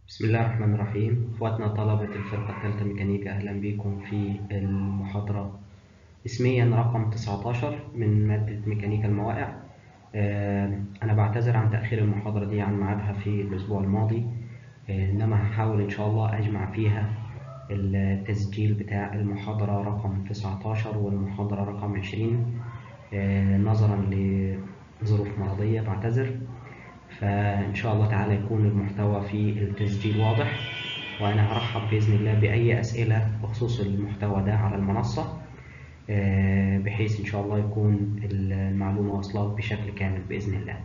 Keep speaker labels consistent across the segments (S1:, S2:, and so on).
S1: بسم الله الرحمن الرحيم اخواتنا طلبة الفرقة الثالثة ميكانيكا اهلا بكم في المحاضرة اسميا رقم 19 من مادة ميكانيكا المواقع آه، انا بعتذر عن تأخير المحاضرة دي عن ميعادها في الاسبوع الماضي آه، انما هحاول ان شاء الله اجمع فيها التسجيل بتاع المحاضرة رقم 19 والمحاضرة رقم 20 آه، نظرا لظروف مرضية بعتذر فإن شاء الله تعالى يكون المحتوى في التسجيل واضح وأنا هرحب بإذن الله بأي أسئلة بخصوص المحتوى ده على المنصة آه، بحيث إن شاء الله يكون المعلومة واصلة بشكل كامل بإذن الله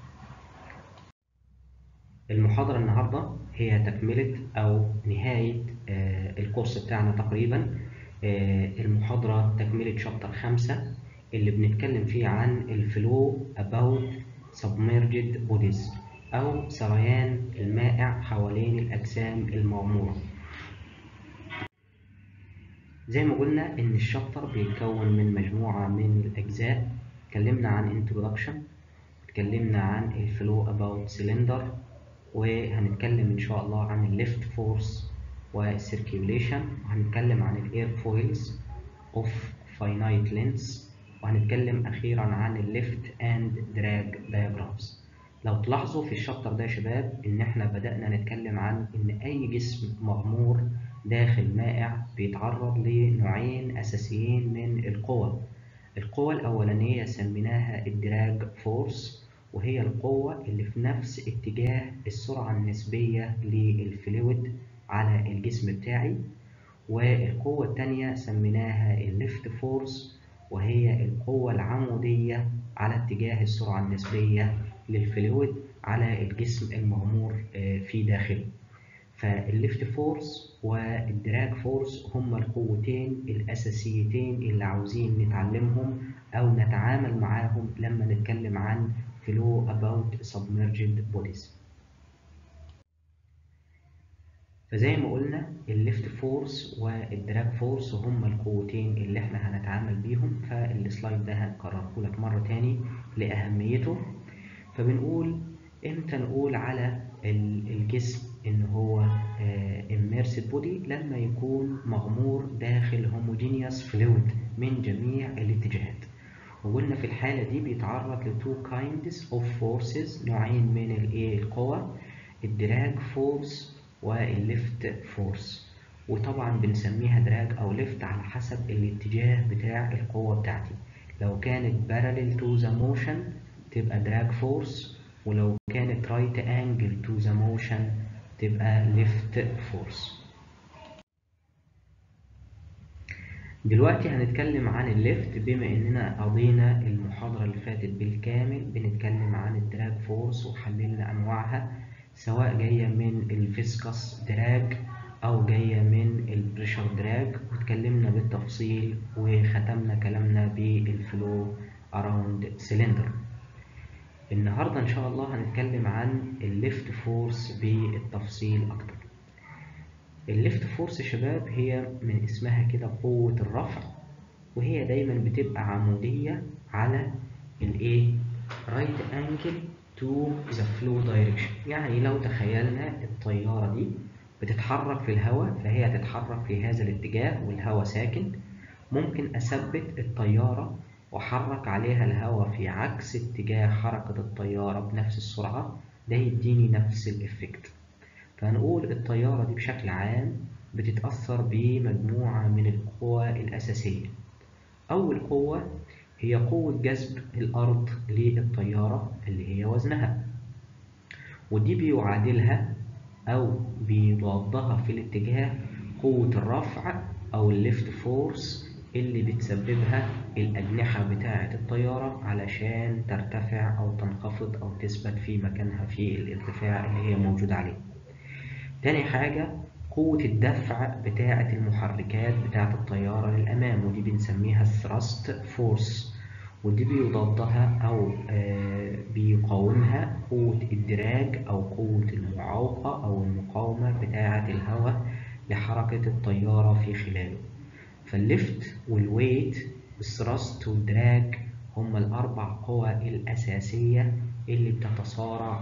S1: المحاضرة النهاردة هي تكملة أو نهاية آه، الكورس بتاعنا تقريبا آه، المحاضرة تكملة شابتر خمسة اللي بنتكلم فيه عن الفلو about submerged bodies أو سريان المائع حوالين الأجسام المغمورة زي ما قلنا إن الشابتر بيتكون من مجموعة من الأجزاء اتكلمنا عن introduction اتكلمنا عن الفلو about cylinder وهنتكلم إن شاء الله عن الليفت فورس والسيركيوليشن وهنتكلم عن الاير فويلز اوف finite lengths وهنتكلم أخيرا عن الليفت اند دراج diagrams لو تلاحظوا في الشابتر ده يا شباب إن إحنا بدأنا نتكلم عن إن أي جسم مغمور داخل مائع بيتعرض لنوعين أساسيين من القوى القوة الأولانية سميناها الدراج فورس وهي القوة اللي في نفس اتجاه السرعة النسبية للفلويد على الجسم بتاعي والقوة التانية سميناها الليفت فورس وهي القوة العمودية على اتجاه السرعة النسبية للفلويد على الجسم المغمور في داخله فالليفت فورس والدراج فورس هما القوتين الأساسيتين اللي عاوزين نتعلمهم أو نتعامل معاهم لما نتكلم عن flow about submerged bodies فزي ما قلنا الليفت فورس والدراج فورس هما القوتين اللي احنا هنتعامل بيهم فالسلايد ده هنكرره لك مرة تاني لأهميته فبنقول امتى نقول على الجسم ان هو immersed body لما يكون مغمور داخل homogeneous fluid من جميع الاتجاهات وقلنا في الحالة دي بيتعرض ل two kinds of forces نوعين من الايه القوى الدراج فورس والليفت فورس وطبعا بنسميها دراج او ليفت على حسب الاتجاه بتاع القوة بتاعتي لو كانت parallel to the motion تبقى دراج فورس ولو كانت right angle to the motion تبقى left force دلوقتي هنتكلم عن الليفت بما اننا قضينا المحاضرة اللي فاتت بالكامل بنتكلم عن الدراج فورس وحللنا انواعها سواء جاية من الفيسكس دراج او جاية من البريشر دراج واتكلمنا بالتفصيل وختمنا كلامنا بالفلو اراوند سيلندر النهاردة ان شاء الله هنتكلم عن الليفت فورس بالتفصيل اكتر الليفت فورس يا شباب هي من اسمها كده قوة الرفع وهي دايما بتبقى عمودية على الايه right angle to the flow direction يعني لو تخيلنا الطيارة دي بتتحرك في الهواء فهي تتحرك في هذا الاتجاه والهواء ساكن ممكن أثبت الطيارة وأحرك عليها الهواء في عكس اتجاه حركة الطيارة بنفس السرعة ده يديني نفس الإفكت فهنقول الطيارة دي بشكل عام بتتأثر بمجموعة من القوى الأساسية أول قوة هي قوة جذب الأرض للطيارة اللي هي وزنها ودي بيعادلها أو بيضادها في الاتجاه قوة الرفع أو الليفت فورس اللي بتسببها الأجنحة بتاعة الطيارة علشان ترتفع أو تنخفض أو تثبت في مكانها في الارتفاع اللي هي موجودة عليه تاني حاجة قوة الدفع بتاعة المحركات بتاعة الطيارة للأمام ودي بنسميها الثراست فورس ودي بيضادها أو بيقاومها قوة الدراج أو قوة المعوقة أو المقاومة بتاعة الهواء لحركة الطيارة في خلاله فالليفت والويت والثراست والدراج هما الأربع قوى الأساسية اللي بتتصارع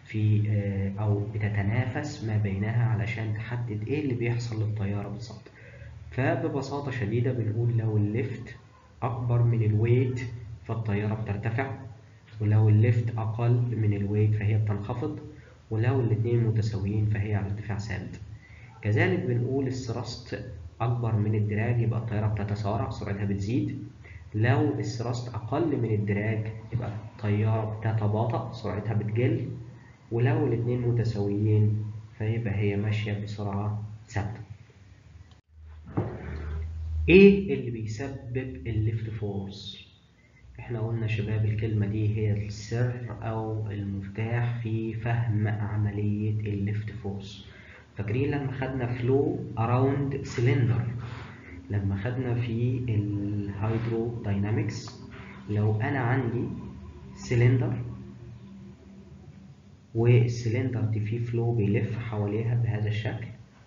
S1: في او بتتنافس ما بينها علشان تحدد ايه اللي بيحصل للطياره بالظبط فببساطه شديده بنقول لو الليفت اكبر من الويت فالطياره بترتفع ولو الليفت اقل من الويت فهي بتنخفض ولو الاثنين متساويين فهي على ارتفاع ثابت كذلك بنقول الثرست اكبر من الدراج يبقى الطياره بتتسارع سرعتها بتزيد لو الثرست اقل من الدراج يبقى الطياره بتتباطأ سرعتها بتقل ولو الاثنين متساويين فيبقى هي ماشيه بسرعه ثابته ايه اللي بيسبب الليفت فورس احنا قلنا شباب الكلمة دي هي السر او المفتاح في فهم عملية الليفت فورس فاكرين لما خدنا فلو اراوند سيلندر لما خدنا في الهيدرو داينامكس لو انا عندي سيلندر والسيلندر دي فيه فلو بيلف حواليها بهذا الشكل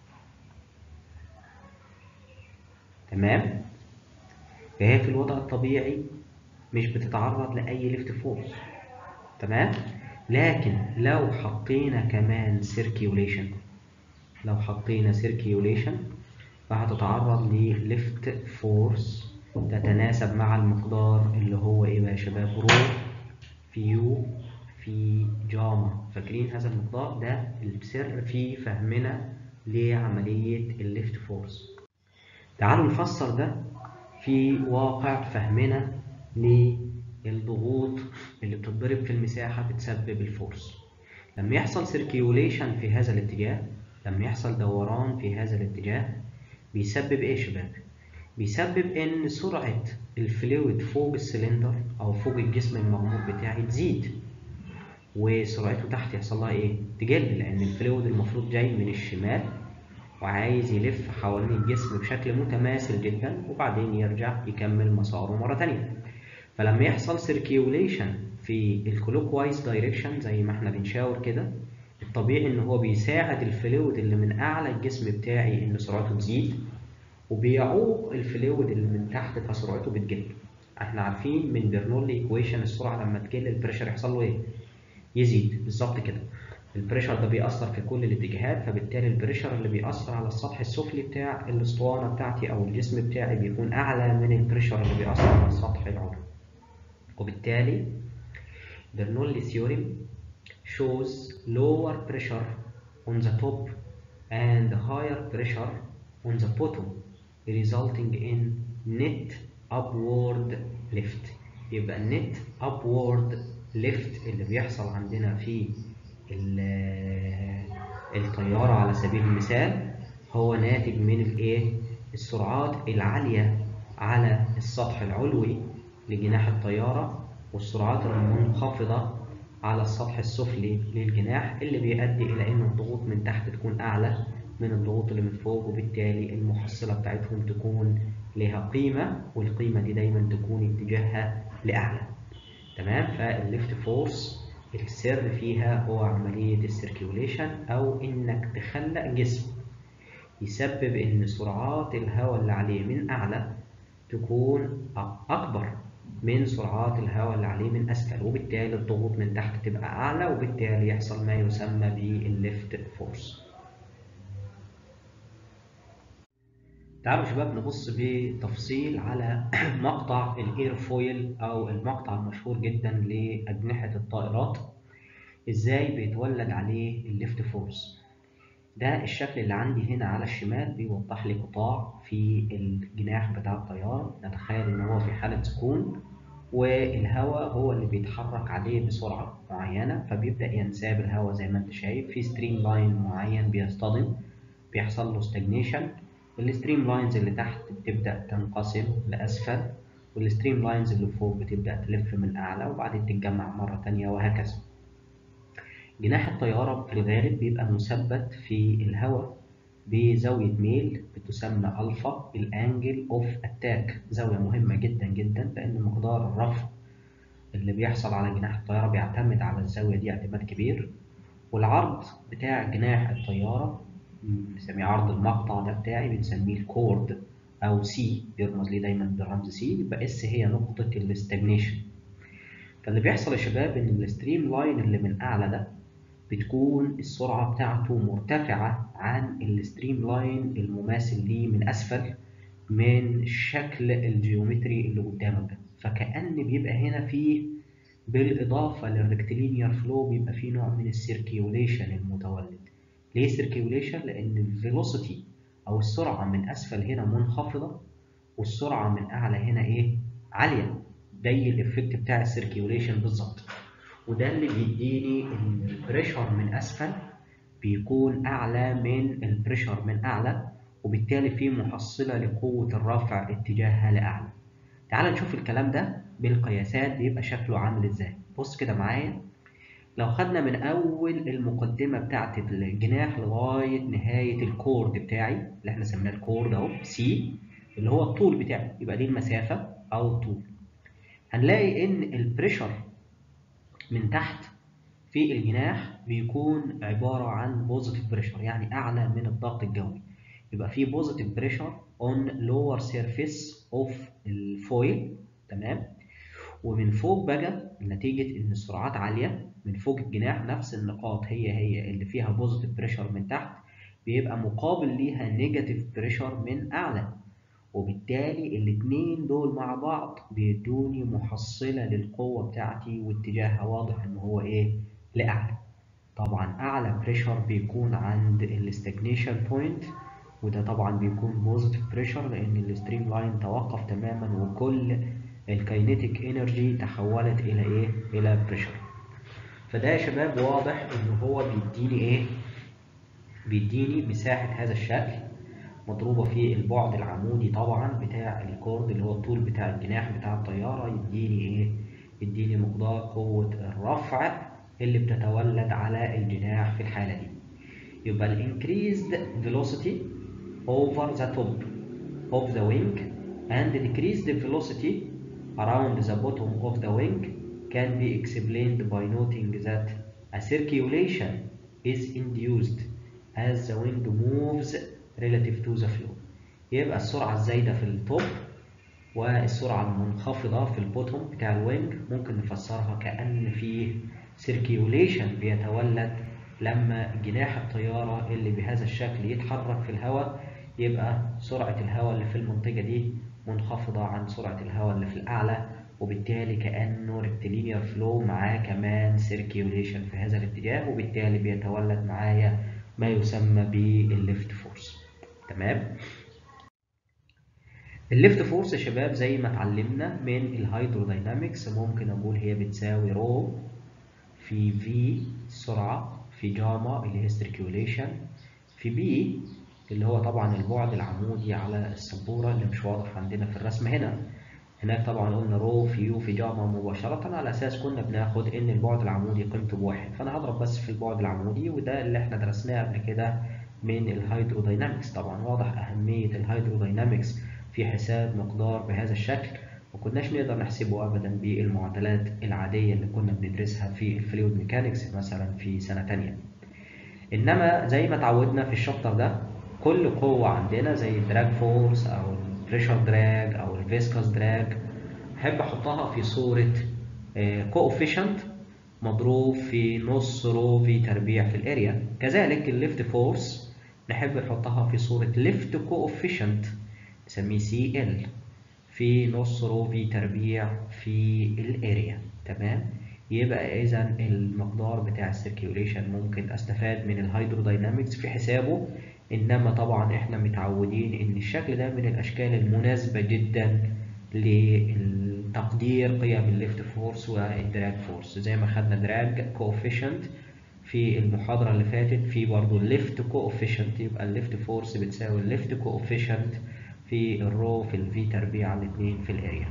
S1: تمام فهي في الوضع الطبيعي مش بتتعرض لأي ليفت فورس تمام لكن لو حطينا كمان سيركيوليشن لو حطينا سيركيوليشن فهتتعرض لليفت فورس تتناسب مع المقدار اللي هو ايه بقى يا شباب رو في يو في جاما فاكرين هذا المقدار ده السر في فهمنا لعملية الليفت فورس تعالوا نفسر ده في واقع فهمنا للضغوط اللي بتتضرب في المساحة بتسبب الفورس لما يحصل سيركيوليشن في هذا الاتجاه لما يحصل دوران في هذا الاتجاه بيسبب ايه يا شباب بيسبب ان سرعة الفلويد فوق السلندر او فوق الجسم المغمور بتاعي تزيد وسرعته تحت يحصل لها ايه تقل لان الفلويد المفروض جاي من الشمال وعايز يلف حوالين الجسم بشكل متماثل جدا وبعدين يرجع يكمل مساره مرة تانية فلما يحصل سيركيوليشن في الكلوك وايز دايركشن زي ما احنا بنشاور كده الطبيعي ان هو بيساعد الفلويد اللي من اعلى الجسم بتاعي ان سرعته تزيد وبيعوق الفلويد اللي من تحت فسرعته بتقل احنا عارفين من برنولي ايكويشن السرعه لما تقل البريشر يحصل له ايه يزيد بالظبط كده البريشر ده بيأثر في كل الاتجاهات فبالتالي البريشر اللي بيأثر على السطح السفلي بتاع الاسطوانه بتاعتي او الجسم بتاعي بيكون اعلى من البريشر اللي بيأثر على السطح العلوي وبالتالي Bernoulli theorem shows lower pressure on the top and higher pressure on the bottom resulting in net upward lift يبقى net upward lift اللي بيحصل عندنا في الطيارة على سبيل المثال هو ناتج من الايه السرعات العالية على السطح العلوي لجناح الطيارة والسرعات المنخفضة على السطح السفلي للجناح اللي بيؤدي إلى إن الضغوط من تحت تكون أعلى من الضغوط اللي من فوق وبالتالي المحصلة بتاعتهم تكون لها قيمة والقيمة دي دايما تكون اتجاهها لأعلى تمام فالليفت فورس السر فيها هو عملية السيركيوليشن أو إنك تخلق جسم يسبب إن سرعات الهواء اللي عليه من أعلى تكون أكبر من سرعات الهواء اللي عليه من أسفل وبالتالي الضغوط من تحت تبقى أعلى وبالتالي يحصل ما يسمى بالليفت فورس تعالوا شباب نبص بتفصيل على مقطع الايرفويل او المقطع المشهور جدا لأجنحة الطائرات ازاي بيتولد عليه الليفت فورس ده الشكل اللي عندي هنا على الشمال بيوضح لي قطاع في الجناح بتاع الطيارة نتخيل ان هو في حالة سكون والهواء هو اللي بيتحرك عليه بسرعة معينة فبيبدأ ينساب الهواء زي ما انت شايف في ستريم لاين معين بيصطدم بيحصل له ستاجنيشن الستريم لاينز اللي تحت بتبدأ تنقسم لأسفل والستريم لاينز اللي فوق بتبدأ تلف من أعلى وبعدين تتجمع مرة تانية وهكذا جناح الطيارة في الغالب بيبقى مثبت في الهواء بزاوية ميل بتسمى ألفا الأنجل أوف أتاك زاوية مهمة جدا جدا لأن مقدار الرفع اللي بيحصل على جناح الطيارة بيعتمد على الزاوية دي اعتماد كبير والعرض بتاع جناح الطيارة بنسميه عرض المقطع ده بتاعي بنسميه الكورد أو سي بيرمز ليه دايما بالرمز سي يبقى اس هي نقطة الاستجنيشن فاللي بيحصل يا شباب إن الستريم لاين اللي من أعلى ده بتكون السرعة بتاعته مرتفعة عن الستريم لاين المماثل ليه من أسفل من الشكل الجيومتري اللي قدامك ده فكأن بيبقى هنا فيه بالإضافة للريكتيلينير فلو بيبقى فيه نوع من السيركيوليشن المتولد ليه سيركيوليشن؟ لأن الفيلوسيتي أو السرعة من أسفل هنا منخفضة والسرعة من أعلى هنا إيه؟ عالية زي الإفكت بتاع السيركيوليشن بالظبط وده اللي بيديني إن البريشر من أسفل بيكون أعلى من البريشر من أعلى وبالتالي في محصلة لقوة الرفع اتجاهها لأعلى. تعال نشوف الكلام ده بالقياسات بيبقى شكله عامل ازاي. بص كده معايا لو خدنا من أول المقدمة بتاعت الجناح لغاية نهاية الكورد بتاعي اللي احنا سميناه الكورد أهو سي اللي هو الطول بتاعي يبقى دي المسافة أو الطول. هنلاقي إن البريشر من تحت في الجناح بيكون عبارة عن بوزيتيف بريشر يعني أعلى من الضغط الجوي. يبقى في بوزيتيف بريشر اون لور سيرفيس اوف الفويل تمام ومن فوق بقى نتيجة إن السرعات عالية من فوق الجناح نفس النقاط هي هي اللي فيها بوزيتيف بريشر من تحت بيبقى مقابل ليها نيجاتيف بريشر من أعلى وبالتالي الاتنين دول مع بعض بيدوني محصلة للقوة بتاعتي واتجاهها واضح إن هو إيه لأعلى طبعا أعلى بريشر بيكون عند الاستجنيشن بوينت وده طبعا بيكون بوزيتيف بريشر لان الستريم لاين توقف تماما وكل الكاينيتيك انرجي تحولت الى ايه الى بريشر فده يا شباب واضح ان هو بيديني ايه بيديني مساحة هذا الشكل مضروبة في البعد العمودي طبعا بتاع الكورد اللي هو الطول بتاع الجناح بتاع الطيارة يديني ايه يديني مقدار قوة الرفع اللي بتتولد على الجناح في الحالة دي يبقى ال increased velocity over the top of the wing and decreased velocity around the bottom of the wing can be explained by noting that a circulation is induced as the wing moves relative to the floor يبقى السرعة الزايدة في التوب والسرعة المنخفضة في البوتوم بتاع الوينج ممكن نفسرها كأن في circulation بيتولد لما جناح الطيارة اللي بهذا الشكل يتحرك في الهواء يبقى سرعة الهواء اللي في المنطقة دي منخفضة عن سرعة الهواء اللي في الأعلى وبالتالي كأنه ريكتيلينير فلو معاه كمان سيركيوليشن في هذا الاتجاه وبالتالي بيتولد معايا ما يسمى بالليفت فورس تمام الليفت فورس يا شباب زي ما اتعلمنا من الهيدروداينامكس ممكن اقول هي بتساوي رو في في السرعة في جاما اللي هي سيركيوليشن في بي اللي هو طبعا البعد العمودي على السبورة اللي مش واضح عندنا في الرسم هنا هناك طبعا قلنا رو في يو في جاما مباشرة على أساس كنا بناخد إن البعد العمودي قيمته بواحد فأنا هضرب بس في البعد العمودي وده اللي احنا درسناه قبل كده من الهيدروداينامكس طبعا واضح أهمية الهيدروداينامكس في حساب مقدار بهذا الشكل وكناش نقدر نحسبه أبدا بالمعادلات العادية اللي كنا بندرسها في الفلويد ميكانكس مثلا في سنة تانية إنما زي ما اتعودنا في الشابتر ده كل قوة عندنا زي الدراج فورس أو البريشر دراج أو الفيسكاس دراج أحب أحطها في صورة كوفيشنت مضروب في نص رو في تربيع في الاريا كذلك الليفت فورس نحب نحطها في صورة ليفت كوفيشنت نسميه سي ال في نص رو في تربيع في الاريا تمام يبقى اذا المقدار بتاع السيركيوليشن ممكن استفاد من الهيدروداينامكس في حسابه انما طبعا احنا متعودين ان الشكل ده من الاشكال المناسبه جدا لتقدير قيم الليفت فورس والدراج فورس زي ما خدنا دراج كوفيشنت في المحاضرة اللي فاتت في برضه الليفت كوفيشنت يبقى الليفت فورس بتساوي الليفت كوفيشنت في الرو في الفي تربيع على الاثنين في الاريا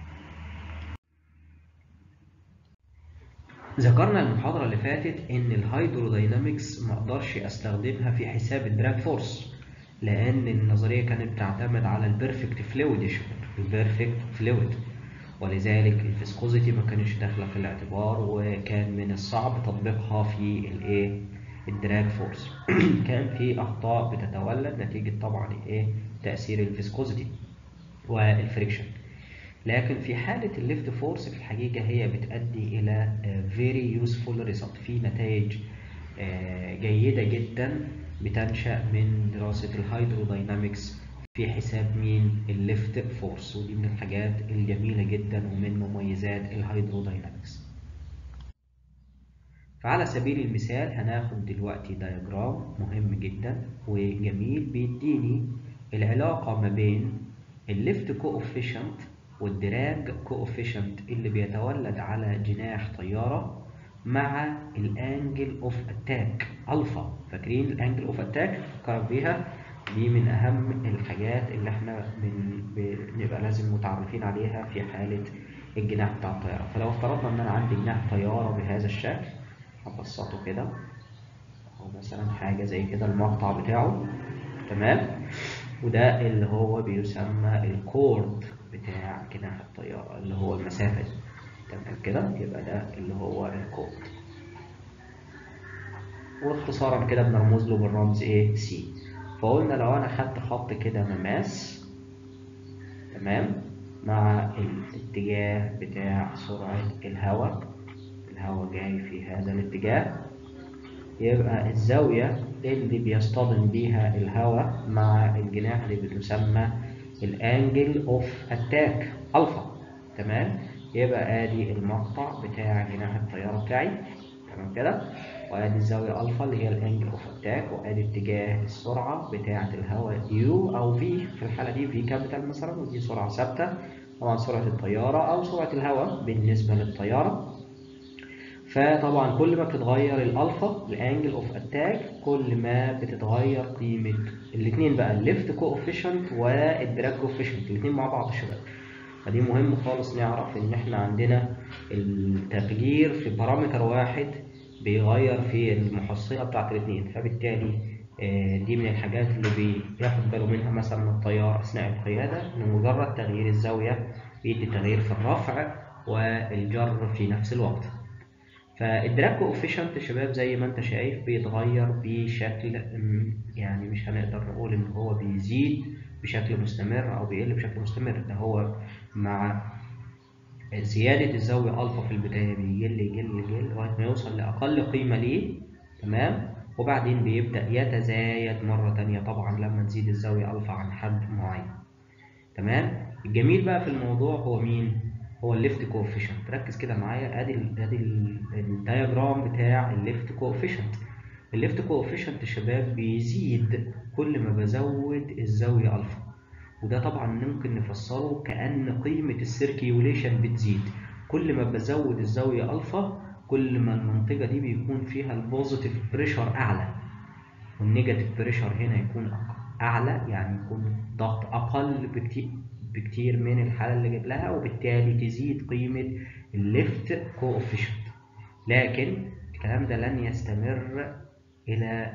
S1: ذكرنا المحاضرة اللي فاتت إن الهيدروداينامكس ما أقدرش أستخدمها في حساب الدراج فورس لأن النظرية كانت بتعتمد على البيرفكت فلويد يا شباب البيرفكت فلويد ولذلك الفيسكوزيتي ما كانش داخلة في الاعتبار وكان من الصعب تطبيقها في الايه الدراج فورس كان في أخطاء بتتولد نتيجة طبعا ايه تأثير الفيسكوزيتي والفريكشن لكن في حالة الليفت فورس في الحقيقة هي بتؤدي إلى very useful result في نتائج جيدة جدا بتنشأ من دراسة الهيدروداينامكس في حساب مين الليفت فورس ودي من الحاجات الجميلة جدا ومن مميزات الهيدروداينامكس فعلى سبيل المثال هناخد دلوقتي دياجرام مهم جدا وجميل بيديني العلاقة ما بين الليفت كوفيشنت والدراج كوفيشنت اللي بيتولد على جناح طيارة مع الانجل اوف اتاك الفا فاكرين الانجل اوف اتاك فكر بيها دي من اهم الحاجات اللي احنا بنبقى لازم متعرفين عليها في حالة الجناح بتاع الطيارة فلو افترضنا ان انا عندي جناح طيارة بهذا الشكل هبسطه كده او مثلا حاجة زي كده المقطع بتاعه تمام وده اللي هو بيسمى الكورد بتاع جناح الطيارة اللي هو المسافة دي تمام كده يبقى ده اللي هو الكورد واختصارا كده بنرمز له بالرمز ايه سي فقلنا لو انا خدت خط كده مماس تمام مع الاتجاه بتاع سرعة الهواء الهواء جاي في هذا الاتجاه يبقى الزاوية اللي بيصطدم بيها الهواء مع الجناح اللي بتسمى الانجل اوف اتاك الفا تمام يبقى ادي المقطع بتاع جناح الطيارة بتاعي تمام كده وادي الزاوية الفا اللي هي الانجل اوف اتاك وادي اتجاه السرعة بتاعة الهواء يو او في في الحالة دي في كابيتال مثلا ودي سرعة ثابتة طبعا سرعة الطيارة او سرعة الهواء بالنسبة للطيارة فطبعا كل ما بتتغير الالفا الانجل اوف اتاك كل ما بتتغير قيمه الاثنين بقى الليفت كوفيشنت والدراج كوفيشنت الاثنين مع بعض شباب فدي مهم خالص نعرف ان احنا عندنا التغيير في بارامتر واحد بيغير في المحصله بتاعت الاثنين فبالتالي دي من الحاجات اللي بياخد باله منها مثلا الطيار اثناء القياده ان مجرد تغيير الزاويه بيدي تغيير في الرفع والجر في نفس الوقت فالدراج كوفيشنت شباب زي ما انت شايف بيتغير بشكل يعني مش هنقدر نقول ان هو بيزيد بشكل مستمر او بيقل بشكل مستمر ده هو مع زيادة الزاوية ألفا في البداية بيقل يقل يقل لغاية ما يوصل لأقل قيمة ليه تمام وبعدين بيبدأ يتزايد مرة تانية طبعا لما تزيد الزاوية ألفا عن حد معين تمام الجميل بقى في الموضوع هو مين؟ هو الليفت كوفيشنت ركز كده معايا ادي ال ادي الدايجرام بتاع الليفت كوفيشنت الليفت كوفيشنت شباب بيزيد كل ما بزود الزاويه الفا وده طبعا ممكن نفسره كان قيمه السيركيوليشن بتزيد كل ما بزود الزاويه الفا كل ما المنطقه دي بيكون فيها البوزيتيف بريشر اعلى والنيجاتيف بريشر هنا يكون اعلى يعني يكون ضغط اقل بكتير بكتير من الحالة اللي قبلها وبالتالي تزيد قيمة الليفت كوفيشنت لكن الكلام ده لن يستمر إلى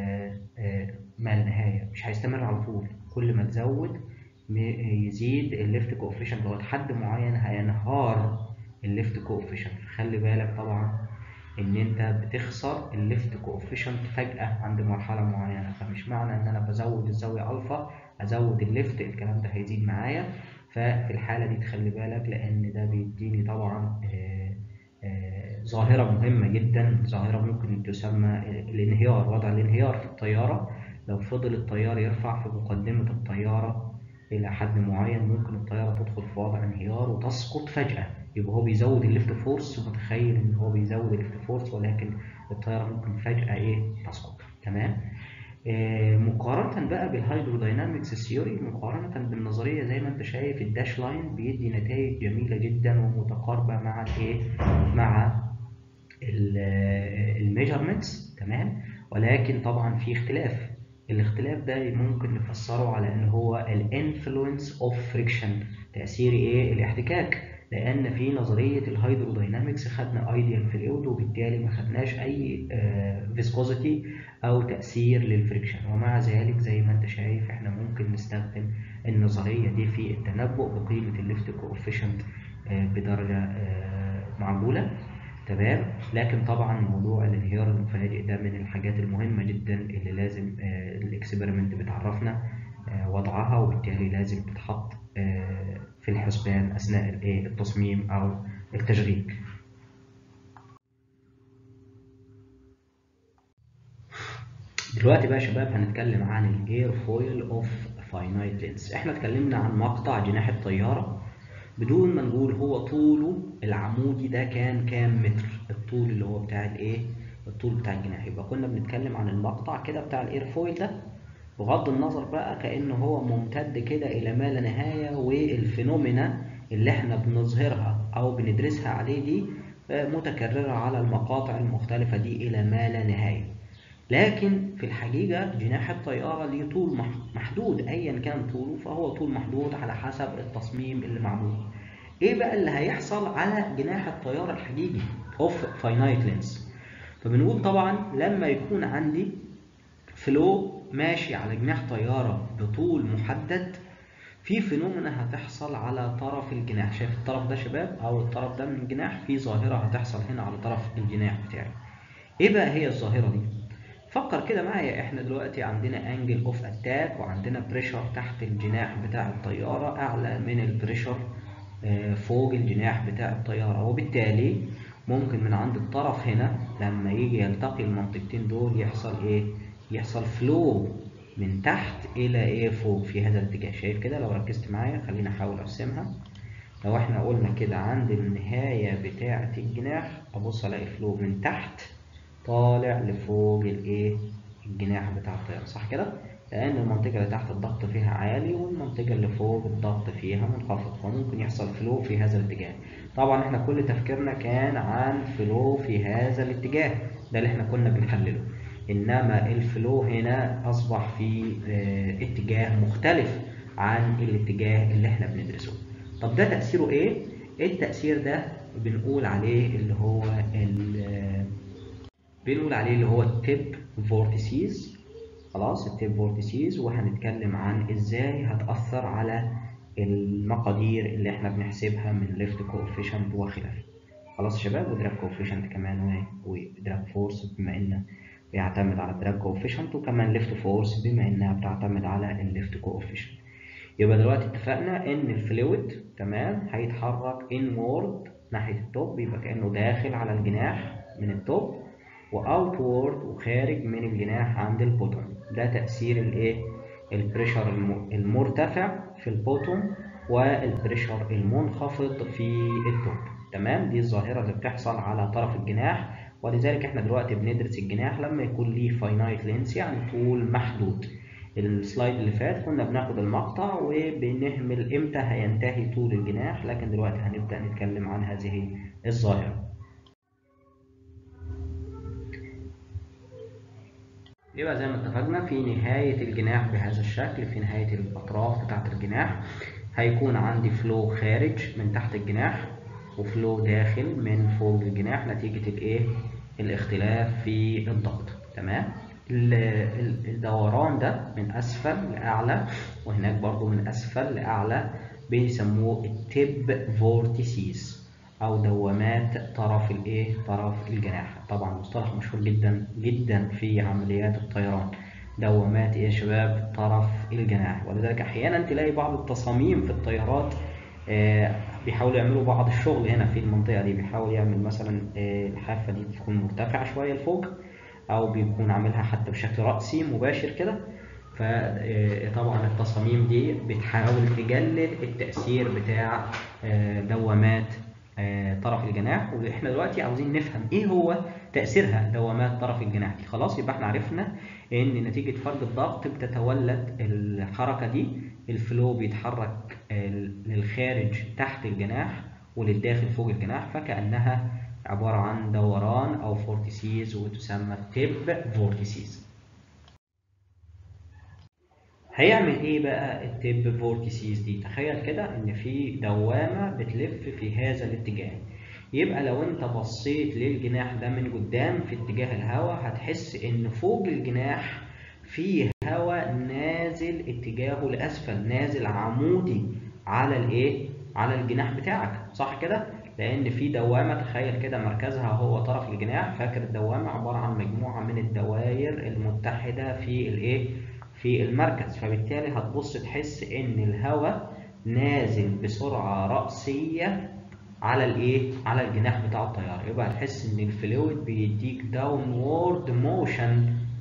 S1: ما لا نهاية مش هيستمر على طول كل ما تزود يزيد الليفت كوفيشنت لغاية حد معين هينهار الليفت كوفيشنت خلي بالك طبعا ان انت بتخسر الليفت كوفيشنت فجأة عند مرحلة معينة فمش معنى ان انا بزود الزاوية الفا ازود الليفت الكلام ده هيزيد معايا ففي الحالة دي تخلي بالك لان ده بيديني طبعا آآ آآ ظاهرة مهمة جدا ظاهرة ممكن تسمى الانهيار وضع الانهيار في الطيارة لو فضل الطيار يرفع في مقدمة الطيارة إلى حد معين ممكن الطيارة تدخل في وضع انهيار وتسقط فجأة يبقى هو بيزود الليفت فورس متخيل ان هو بيزود الليفت فورس ولكن الطيارة ممكن فجأة ايه تسقط تمام آه مقارنة بقى بالهيدروداينامكس ثيوري مقارنة بالنظرية زي ما انت شايف الداش لاين بيدي نتائج جميلة جدا ومتقاربة مع الايه مع الميجرمنتس تمام ولكن طبعا في اختلاف الاختلاف ده ممكن نفسره على ان هو الانفلونس اوف فريكشن تاثير ايه الاحتكاك لان في نظريه الهيدروداينامكس خدنا ايديال فلويد وبالتالي ما خدناش اي فيسكوزيتي او تاثير للفريكشن ومع ذلك زي ما انت شايف احنا ممكن نستخدم النظريه دي في التنبؤ بقيمه الليفت كوفيشنت بدرجه معقوله تمام لكن طبعا موضوع الانهيار المفاجئ ده من الحاجات المهمه جدا اللي لازم الاكسبيرمنت بتعرفنا وضعها وبالتالي لازم تتحط في الحسبان اثناء التصميم او التشغيل دلوقتي بقى يا شباب هنتكلم عن الاير فويل اوف فاينايت لينس احنا اتكلمنا عن مقطع جناح الطياره بدون ما نقول هو طوله العمودي ده كان كام متر الطول اللي هو بتاع الايه الطول بتاع الجناح يبقى كنا بنتكلم عن المقطع كده بتاع الاير فويل ده بغض النظر بقى كأنه هو ممتد كده إلى ما لا نهاية والفينومينا اللي احنا بنظهرها أو بندرسها عليه دي متكررة على المقاطع المختلفة دي إلى ما لا نهاية لكن في الحقيقة جناح الطيارة ليه طول محدود أيا كان طوله فهو طول محدود على حسب التصميم اللي معمول إيه بقى اللي هيحصل على جناح الطيارة الحقيقي of finite length فبنقول طبعا لما يكون عندي فلو ماشي على جناح طيارة بطول محدد في فينومينا هتحصل على طرف الجناح شايف الطرف ده شباب او الطرف ده من الجناح في ظاهرة هتحصل هنا على طرف الجناح بتاعي ايه بقى هي الظاهرة دي فكر كده معايا احنا دلوقتي عندنا انجل اوف اتاك وعندنا بريشر تحت الجناح بتاع الطيارة اعلى من البريشر فوق الجناح بتاع الطيارة وبالتالي ممكن من عند الطرف هنا لما يجي يلتقي المنطقتين دول يحصل ايه يحصل فلو من تحت الى ايه فوق في هذا الاتجاه شايف كده لو ركزت معايا خليني احاول ارسمها لو احنا قلنا كده عند النهاية بتاعة الجناح ابص الاقي فلو من تحت طالع لفوق الايه الجناح بتاع الطيارة صح كده لان المنطقة اللي تحت الضغط فيها عالي والمنطقة اللي فوق الضغط فيها منخفض فممكن يحصل فلو في هذا الاتجاه طبعا احنا كل تفكيرنا كان عن فلو في هذا الاتجاه ده اللي احنا كنا بنحلله انما الفلو هنا اصبح في اه اتجاه مختلف عن الاتجاه اللي احنا بندرسه طب ده تأثيره ايه التأثير ده بنقول عليه اللي هو بنقول عليه اللي هو التيب فورتيسيز خلاص التيب فورتيسيز وهنتكلم عن ازاي هتأثر على المقادير اللي احنا بنحسبها من ليفت كوفيشنت وخلافه خلاص يا شباب ودراج كوفيشنت كمان ودراج فورس بما ان بيعتمد على الدراج كوفيشنت وكمان ليفت فورس بما انها بتعتمد على الليفت كوفيشنت يبقى دلوقتي اتفقنا ان الفلويد تمام هيتحرك انورد ناحيه التوب يبقى كانه داخل على الجناح من التوب واوتورد وخارج من الجناح عند البوتوم ده تاثير الايه البريشر المرتفع في البوتوم والبريشر المنخفض في التوب تمام دي الظاهره اللي بتحصل على طرف الجناح ولذلك احنا دلوقتي بندرس الجناح لما يكون ليه فاينايت لينس يعني طول محدود السلايد اللي فات كنا بناخد المقطع وبنهمل امتى هينتهي طول الجناح لكن دلوقتي هنبدأ نتكلم عن هذه الظاهرة يبقى زي ما اتفقنا في نهاية الجناح بهذا الشكل في نهاية الأطراف بتاعة الجناح هيكون عندي فلو خارج من تحت الجناح وفلو داخل من فوق الجناح نتيجة الايه الاختلاف في الضغط تمام الدوران ده من اسفل لاعلى وهناك برضو من اسفل لاعلى بيسموه التيب فورتيسيس او دوامات طرف الايه طرف الجناح طبعا مصطلح مشهور جدا جدا في عمليات الطيران دوامات يا شباب طرف الجناح ولذلك احيانا تلاقي بعض التصاميم في الطيارات بيحاولوا يعملوا بعض الشغل هنا في المنطقة دي بيحاول يعمل مثلا الحافة دي تكون مرتفعة شوية لفوق أو بيكون عاملها حتى بشكل رأسي مباشر كده فطبعا التصاميم دي بتحاول تقلل التأثير بتاع دوامات طرف الجناح واحنا دلوقتي عاوزين نفهم ايه هو تأثيرها دوامات طرف الجناح دي خلاص يبقى احنا عرفنا ان نتيجة فرق الضغط بتتولد الحركة دي الفلو بيتحرك للخارج تحت الجناح وللداخل فوق الجناح فكأنها عبارة عن دوران أو فورتيسيز وتسمى تيب فورتيسيز هيعمل ايه بقى التيب فورتيسيز دي تخيل كده ان في دوامة بتلف في هذا الاتجاه يبقى لو انت بصيت للجناح ده من قدام في اتجاه الهواء هتحس ان فوق الجناح في هواء نازل اتجاهه لاسفل نازل عمودي على الايه على الجناح بتاعك صح كده لان في دوامه تخيل كده مركزها هو طرف الجناح فاكر الدوامه عباره عن مجموعه من الدوائر المتحده في الايه في المركز فبالتالي هتبص تحس ان الهواء نازل بسرعه راسيه على الايه على الجناح بتاع الطياره يبقى هتحس ان الفلويد بيديك داونورد موشن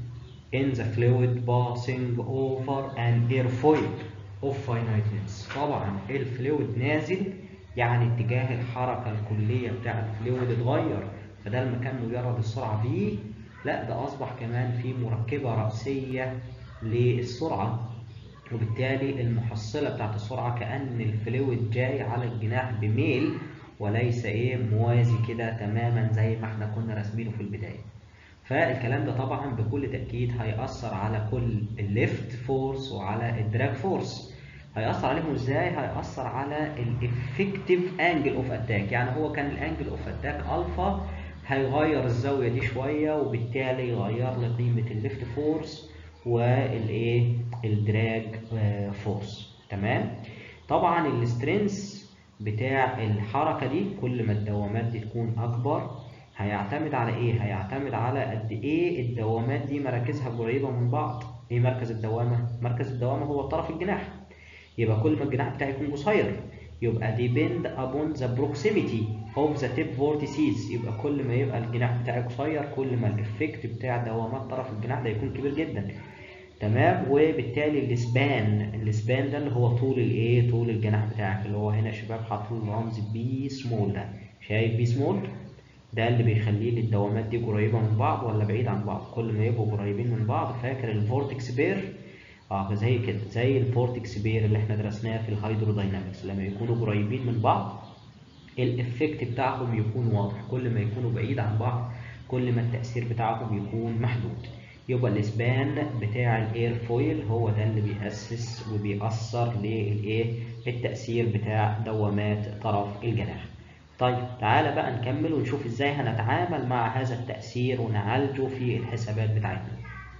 S1: in the fluid passing over an airfoil of finiteness طبعا الفلويد نازل يعني اتجاه الحركة الكلية بتاع الفلويد اتغير بدل ما كان مجرد السرعة v لا ده أصبح كمان في مركبة رأسية للسرعة وبالتالي المحصلة بتاعت السرعة كأن الفلويد جاي على الجناح بميل وليس ايه موازي كده تماما زي ما احنا كنا راسمينه في البداية فالكلام ده طبعا بكل تأكيد هيأثر على كل الليفت فورس وعلى الدراج فورس هيأثر عليهم ازاي؟ هيأثر على الافكتيف انجل اوف اتاك يعني هو كان الانجل اوف اتاك الفا هيغير الزاوية دي شوية وبالتالي يغير لي قيمة الليفت فورس والايه الدراج فورس تمام طبعا السترينث بتاع الحركة دي كل ما الدوامات دي تكون أكبر هيعتمد على إيه؟ هيعتمد على قد إيه الدوامات دي مراكزها قريبة من بعض إيه مركز الدوامة؟ مركز الدوامة هو طرف الجناح يبقى كل ما الجناح بتاعي يكون قصير يبقى depend upon the proximity of the tip vortices يبقى كل ما يبقى الجناح بتاعي قصير كل ما الافكت بتاع دوامات طرف الجناح ده يكون كبير جدا تمام وبالتالي السبان السبان ده اللي هو طول الايه طول الجناح بتاعك اللي هو هنا يا شباب حاطين رمز بي سمول ده شايف بي سمول ده اللي بيخليه الدوامات دي قريبه من بعض ولا بعيد عن بعض كل ما يبقوا قريبين من بعض فاكر الفورتكس بير اه زي كده زي الفورتكس بير اللي احنا درسناه في الهيدروداينامكس لما يكونوا قريبين من بعض الافكت بتاعهم يكون واضح كل ما يكونوا بعيد عن بعض كل ما التأثير بتاعهم يكون محدود يبقى الاسبان بتاع الاير فويل هو ده اللي بيأسس وبيأثر للايه التأثير بتاع دوامات طرف الجناح طيب تعالى بقى نكمل ونشوف ازاي هنتعامل مع هذا التأثير ونعالجه في الحسابات بتاعتنا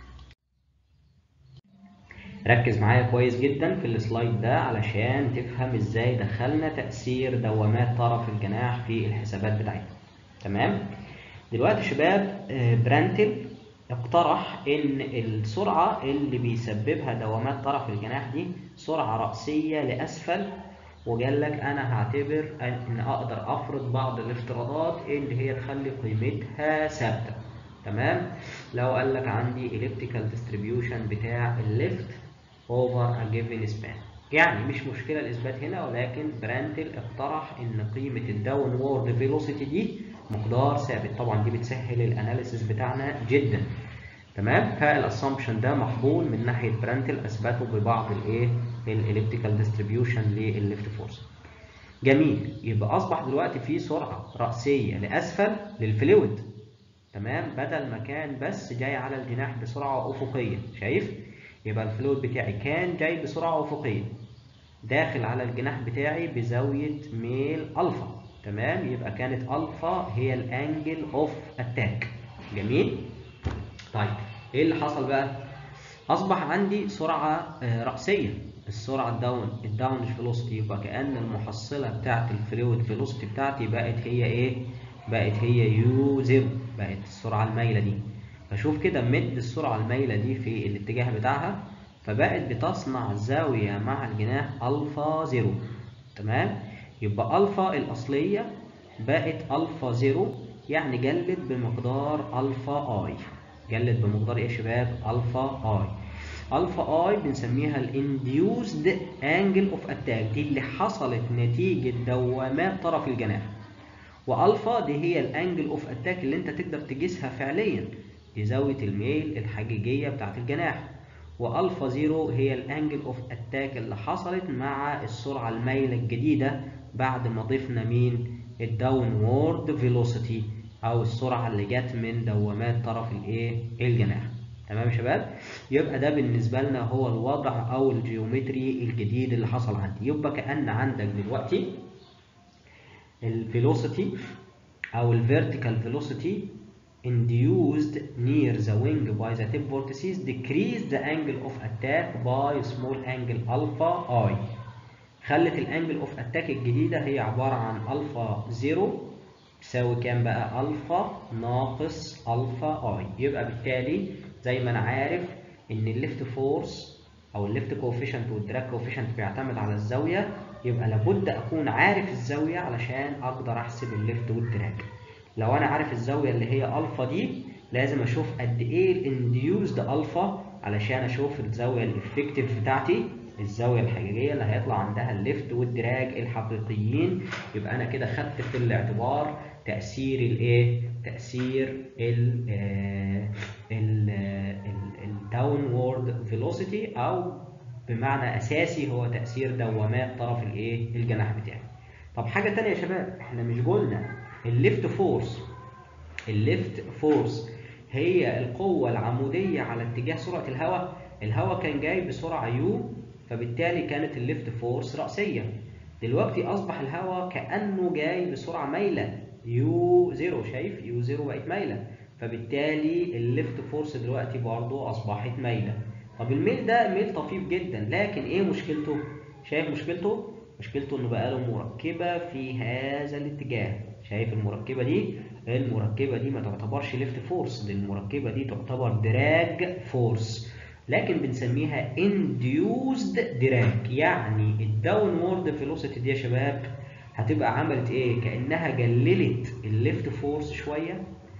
S1: ركز معايا كويس جدا في السلايد ده علشان تفهم ازاي دخلنا تأثير دوامات طرف الجناح في الحسابات بتاعتنا تمام دلوقتي شباب برانتل اقترح ان السرعة اللي بيسببها دوامات طرف الجناح دي سرعة رأسية لأسفل وقال لك انا هعتبر ان اقدر افرض بعض الافتراضات اللي هي تخلي قيمتها ثابتة تمام لو قال لك عندي elliptical distribution بتاع الليفت over a given span يعني مش مشكلة الإثبات هنا ولكن برانتل اقترح إن قيمة الداون وورد فيلوسيتي دي مقدار ثابت طبعا دي بتسهل الأناليسيس بتاعنا جدا تمام فالاسامبشن ده مقبول من ناحية برانتل أثبته ببعض الإيه الإليبتيكال ديستريبيوشن للليفت فورس جميل يبقى أصبح دلوقتي في سرعة رأسية لأسفل للفلويد تمام بدل ما كان بس جاي على الجناح بسرعة أفقية شايف يبقى الفلويد بتاعي كان جاي بسرعة أفقية داخل على الجناح بتاعي بزاوية ميل ألفا تمام يبقى كانت ألفا هي الأنجل أوف أتاك جميل طيب إيه اللي حصل بقى أصبح عندي سرعة رأسية السرعة الداون الداون فيلوسيتي يبقى كأن المحصلة بتاعت الفلويد فيلوسيتي بتاعتي بقت هي إيه بقت هي يو زيرو بقت السرعة المايلة دي فشوف كده مد السرعة المايلة دي في الاتجاه بتاعها فبقت بتصنع زاوية مع الجناح ألفا زيرو تمام يبقى ألفا الأصلية بقت ألفا زيرو يعني جلت بمقدار ألفا آي جلت بمقدار إيه يا شباب ألفا آي ألفا آي بنسميها الانديوزد أنجل أوف أتاك دي اللي حصلت نتيجة دوامات طرف الجناح والفا دي هي الانجل اوف اتاك اللي انت تقدر تقيسها فعليا دي زاويه الميل الحقيقيه بتاعه الجناح والفا زيرو هي الانجل اوف اتاك اللي حصلت مع السرعه المايله الجديده بعد ما ضفنا مين الداون وورد فيلوسيتي او السرعه اللي جت من دوامات طرف الايه الجناح تمام يا شباب يبقى ده بالنسبه لنا هو الوضع او الجيومتري الجديد اللي حصل عندي يبقى كان عندك دلوقتي الفيلوسيتي او الفيرتيكال فيلوسيتي induced near the wing by the tip vortices decrease the angle of attack by small angle alpha i خلت الانجل اوف اتاك الجديده هي عباره عن الفا 0 تساوي كام بقى الفا ناقص الفا اي يبقى بالتالي زي ما انا عارف ان الليفت فورس او الليفت كوفيشنت والدراج كوفيشنت بيعتمد على الزاويه يبقى لابد اكون عارف الزاويه علشان اقدر احسب الليفت والدراج لو انا عارف الزاويه اللي هي الفا دي لازم اشوف قد ايه الانديوزد الفا علشان اشوف الزاويه الافكتيف بتاعتي الزاويه الحقيقيه اللي هيطلع عندها الليفت والدراج الحقيقيين يبقى انا كده خدت في الاعتبار تاثير الايه تاثير ال ال الداونورد فيلوسيتي او بمعنى اساسي هو تاثير دوامات طرف الايه الجناح بتاعي طب حاجه تانية يا شباب احنا مش قلنا الليفت فورس الليفت فورس هي القوة العمودية على اتجاه سرعة الهواء الهواء كان جاي بسرعة يو فبالتالي كانت الليفت فورس رأسية دلوقتي أصبح الهواء كأنه جاي بسرعة مايلة يو زيرو شايف يو زيرو بقت مايلة فبالتالي الليفت فورس دلوقتي برضه أصبحت مايلة طب الميل ده ميل طفيف جدا لكن إيه مشكلته؟ شايف مشكلته؟ مشكلته إنه بقى له مركبة في هذا الاتجاه شايف المركبة دي المركبة دي ما تعتبرش ليفت فورس المركبة دي تعتبر دراج فورس لكن بنسميها induced drag يعني الداونورد فيلوسيتي دي يا شباب هتبقى عملت ايه كأنها قللت الليفت فورس شوية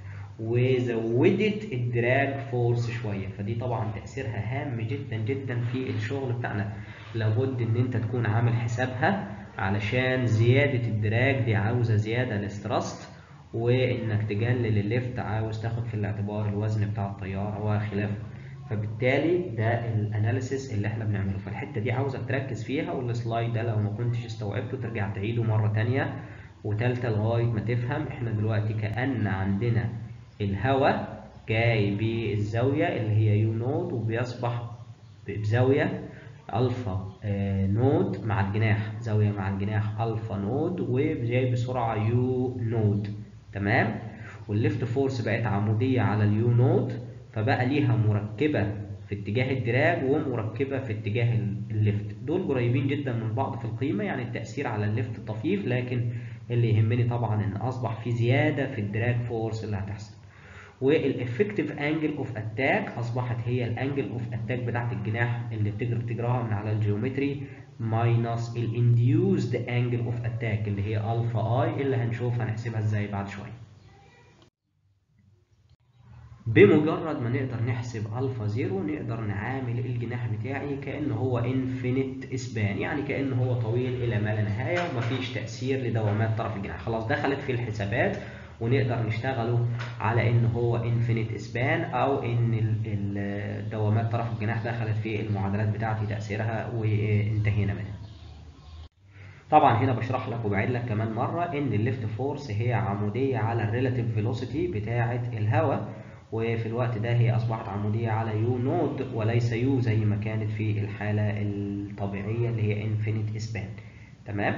S1: وزودت الدراج فورس شوية فدي طبعا تأثيرها هام جدا جدا في الشغل بتاعنا لابد ان انت تكون عامل حسابها علشان زيادة الدراج دي عاوزة زيادة للسترست وانك تقلل الليفت عاوز تاخد في الاعتبار الوزن بتاع الطيارة وخلافه فبالتالي ده الاناليسيس اللي احنا بنعمله فالحته دي عاوزك تركز فيها والسلايد ده لو ما كنتش استوعبته ترجع تعيده مره تانية وتالتة لغايه ما تفهم احنا دلوقتي كأن عندنا الهواء جاي بالزاويه اللي هي يو نود وبيصبح بزاويه الفا نود مع الجناح زاويه مع الجناح الفا نود وجاي بسرعه يو نود تمام والليفت فورس بقت عموديه على اليو نود فبقى ليها مركبة في اتجاه الدراج ومركبة في اتجاه الليفت دول قريبين جدا من بعض في القيمة يعني التأثير على الليفت طفيف لكن اللي يهمني طبعا ان اصبح في زيادة في الدراج فورس اللي هتحصل والافكتيف انجل اوف اتاك اصبحت هي الانجل اوف اتاك بتاعت الجناح اللي بتقدر تجراها من على الجيومتري ماينس الانديوزد انجل اوف اتاك اللي هي الفا اي اللي هنشوف هنحسبها ازاي بعد شويه بمجرد ما نقدر نحسب الفا زيرو نقدر نعامل الجناح بتاعي كانه هو انفينيت اسبان يعني كانه هو طويل الى ما لا نهايه ومفيش تاثير لدوامات طرف الجناح خلاص دخلت في الحسابات ونقدر نشتغله على ان هو انفينيت اسبان او ان الدوامات طرف الجناح دخلت في المعادلات بتاعتي تاثيرها وانتهينا منها طبعا هنا بشرح لك وبعيد لك كمان مره ان الليفت فورس هي عموديه على الريلاتيف فيلوسيتي بتاعه الهواء وفي الوقت ده هي أصبحت عمودية على يو نود وليس يو زي ما كانت في الحالة الطبيعية اللي هي انفينيت اسبان تمام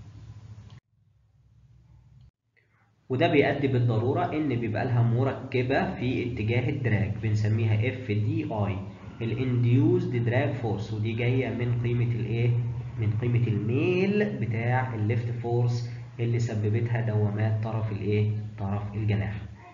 S1: وده بيؤدي بالضرورة إن بيبقى لها مركبة في اتجاه الدراج بنسميها اف دي اي الانديوزد دراج فورس ودي جاية من قيمة الايه؟ من قيمة الميل بتاع الليفت فورس اللي سببتها دوامات طرف الايه؟ طرف الجناح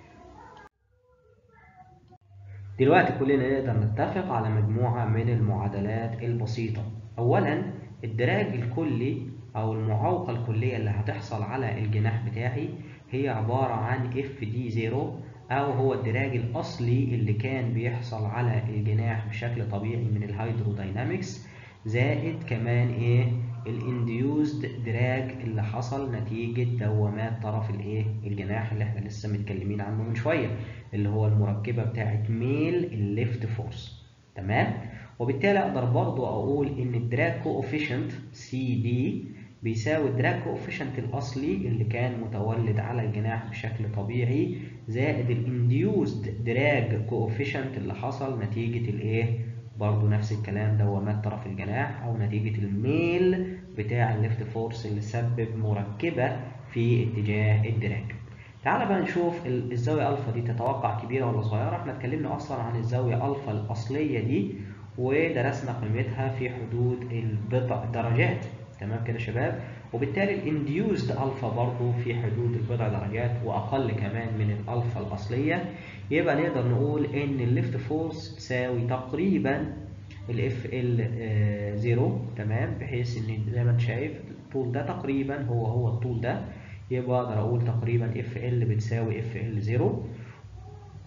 S1: دلوقتي كلنا نقدر نتفق على مجموعة من المعادلات البسيطة أولا الدراج الكلي أو المعوقة الكلية اللي هتحصل على الجناح بتاعي هي عبارة عن اف دي زيرو أو هو الدراج الأصلي اللي كان بيحصل على الجناح بشكل طبيعي من الهيدروداينامكس زائد كمان ايه الانديوزد دراج اللي حصل نتيجة دوامات طرف الايه الجناح اللي احنا لسه متكلمين عنه من شوية اللي هو المركبة بتاعت ميل الليفت فورس تمام وبالتالي اقدر برضو اقول ان الدراج كوفيشنت سي دي بيساوي الدراج كوفيشنت الاصلي اللي كان متولد على الجناح بشكل طبيعي زائد الانديوزد دراج كوفيشنت اللي حصل نتيجة الايه برضو نفس الكلام دوامات طرف الجناح او نتيجة الميل بتاع الليفت فورس اللي سبب مركبة في اتجاه الدراج تعال بقى نشوف الزاوية الفا دي تتوقع كبيرة ولا صغيرة احنا اتكلمنا اصلا عن الزاوية الفا الاصلية دي ودرسنا قيمتها في حدود البضع درجات تمام كده يا شباب وبالتالي الانديوزد الفا برضو في حدود البضع درجات واقل كمان من الالفا الاصليه يبقى نقدر نقول ان الليفت فورس تساوي تقريبا الاف ال 0 تمام بحيث ان زي ما انت شايف الطول ده تقريبا هو هو الطول ده يبقى اقدر اقول تقريبا اف ال بتساوي اف ال 0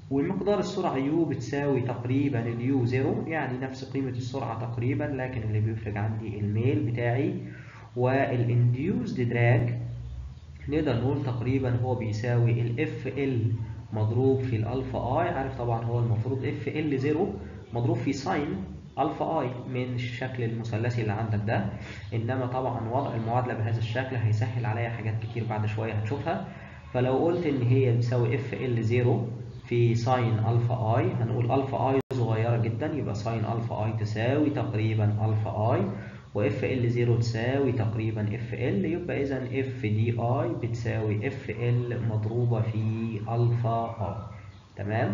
S1: ومقدار السرعة يو بتساوي تقريبا اليو زيرو يعني نفس قيمة السرعة تقريبا لكن اللي بيفرق عندي الميل بتاعي والانديوزد دراج نقدر نقول تقريبا هو بيساوي الاف ال مضروب في الالفا اي عارف طبعا هو المفروض اف ال زيرو مضروب في ساين الفا اي من الشكل المثلثي اللي عندك ده انما طبعا وضع المعادله بهذا الشكل هيسهل عليا حاجات كتير بعد شويه هتشوفها فلو قلت ان هي بتساوي اف ال زيرو في ساين الفا اي هنقول الفا اي صغيره جدا يبقى ساين الفا اي تساوي تقريبا الفا اي واف ال 0 تساوي تقريبا اف ال يبقى اذا اف دي اي بتساوي اف ال مضروبه في الفا اي تمام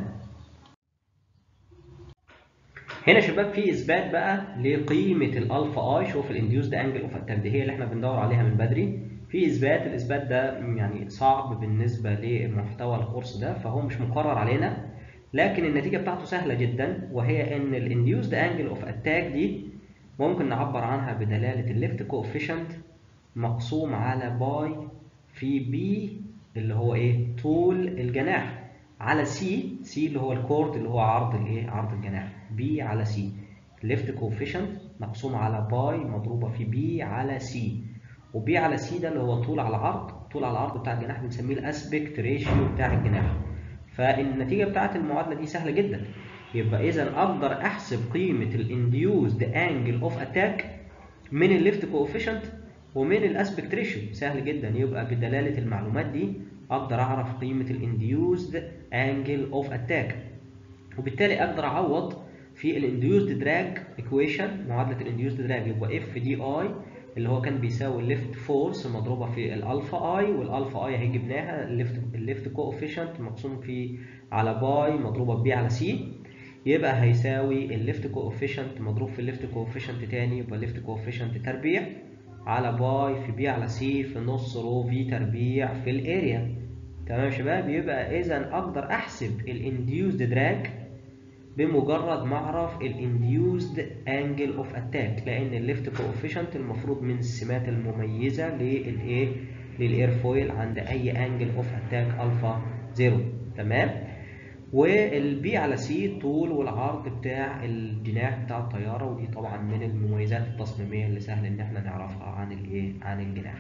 S1: هنا يا شباب في اثبات بقى لقيمه الالفا اي شوف الانديوسد انجل اوف اتاك دي هي اللي احنا بندور عليها من بدري في اثبات الاثبات ده يعني صعب بالنسبه لمحتوى الكورس ده فهو مش مقرر علينا لكن النتيجه بتاعته سهله جدا وهي ان الانديوسد انجل اوف اتاك دي ممكن نعبر عنها بدلاله الليفت كوفيشنت مقسوم على باي في بي اللي هو ايه طول الجناح على سي سي اللي هو الكورد اللي هو عرض الايه عرض الجناح بي على سي ليفت كوفيشنت مقسوم على باي مضروبه في بي على سي وبي على سي ده اللي هو طول على عرض طول على العرض بتاع الجناح بنسميه الاسبكت ريشيو بتاع الجناح فالنتيجه بتاعت المعادله دي سهله جدا يبقى اذا اقدر احسب قيمه الانديوزد انجل اوف اتاك من الليفت كوفيشنت ومن الاسبكت ريشيو سهل جدا يبقى بدلاله المعلومات دي اقدر اعرف قيمه الانديوزد انجل اوف اتاك وبالتالي اقدر اعوض في الانديوزد دراج ايكويشن معادله الانديوزد دراج يبقى اف دي اي اللي هو كان بيساوي الليفت فورس مضروبه في الالفا اي والالفا اي اهي جبناها الليفت الليفت كوفيشنت مقسوم في على باي مضروبه بي على سي يبقى هيساوي الليفت كوفيشنت مضروب في الليفت كوفيشنت تاني يبقى الليفت كوفيشنت تربيع على باي في بي على سي في نص رو في تربيع في الاريا تمام يا شباب يبقى اذا اقدر احسب الانديوزد دراج بمجرد ما اعرف الانديوزد انجل اوف اتاك لان الليفت كوفيشنت المفروض من السمات المميزه للايه للايرفويل عند اي انجل اوف اتاك الفا زيرو تمام والبي على سي طول والعرض بتاع الجناح بتاع الطياره ودي طبعا من المميزات التصميميه اللي سهل ان احنا نعرفها عن الايه عن الجناح